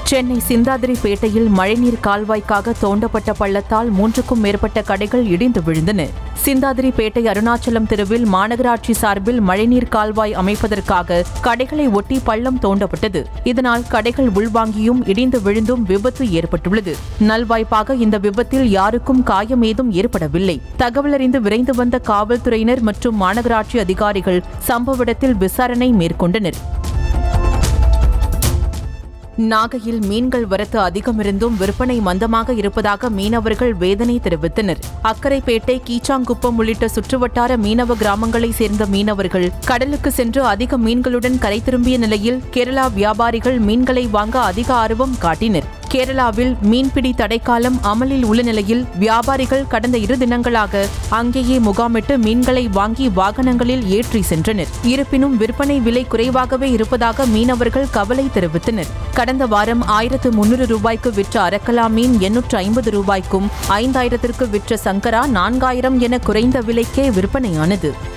சென்னை சிந்தாதிரிப்பேட்டையில் மழைநீர் கால்வாய்க்காக தோண்டப்பட்ட பள்ளத்தால் மூன்றுக்கும் மேற்பட்ட கடைகள் இடிந்து விழுந்தன சிந்தாதிரிப்பேட்டை அருணாச்சலம் தெருவில் மாநகராட்சி சார்பில் மழைநீர் கால்வாய் அமைப்பதற்காக கடைகளை ஒட்டி பள்ளம் தோண்டப்பட்டது இதனால் கடைகள் உள்வாங்கியும் இடிந்து விழுந்தும் விபத்து ஏற்பட்டுள்ளது நல்வாய்ப்பாக இந்த விபத்தில் யாருக்கும் காயம் ஏதும் ஏற்படவில்லை தகவலறிந்து விரைந்து வந்த காவல்துறையினர் மற்றும் மாநகராட்சி அதிகாரிகள் சம்பவ இடத்தில் விசாரணை மேற்கொண்டனர் நாகையில் மீன்கள் வரத்து அதிகமிருந்தும் விற்பனை மந்தமாக இருப்பதாக மீனவர்கள் வேதனை தெரிவித்தனர் அக்கரைப்பேட்டை கீச்சாங்குப்பம் உள்ளிட்ட சுற்றுவட்டார மீனவ கிராமங்களைச் சேர்ந்த மீனவர்கள் கடலுக்கு சென்று அதிக மீன்களுடன் கரை திரும்பிய நிலையில் கேரளா வியாபாரிகள் மீன்களை வாங்க அதிக ஆர்வம் காட்டினர் கேரளாவில் மீன்பிடி தடைக்காலம் அமலில் உள்ள நிலையில் வியாபாரிகள் கடந்த இரு தினங்களாக அங்கேயே முகாமிட்டு மீன்களை வாங்கி வாகனங்களில் ஏற்றி சென்றனர் இருப்பினும் விற்பனை விலை குறைவாகவே இருப்பதாக மீனவர்கள் கவலை தெரிவித்தனர் கடந்த வாரம் ஆயிரத்து முன்னூறு ரூபாய்க்கு விற்ற அரக்கலா மீன் எண்ணூற்று ஐம்பது ரூபாய்க்கும் ஐந்தாயிரத்திற்கு விற்ற சங்கரா நான்காயிரம் என குறைந்த விலைக்கே விற்பனையானது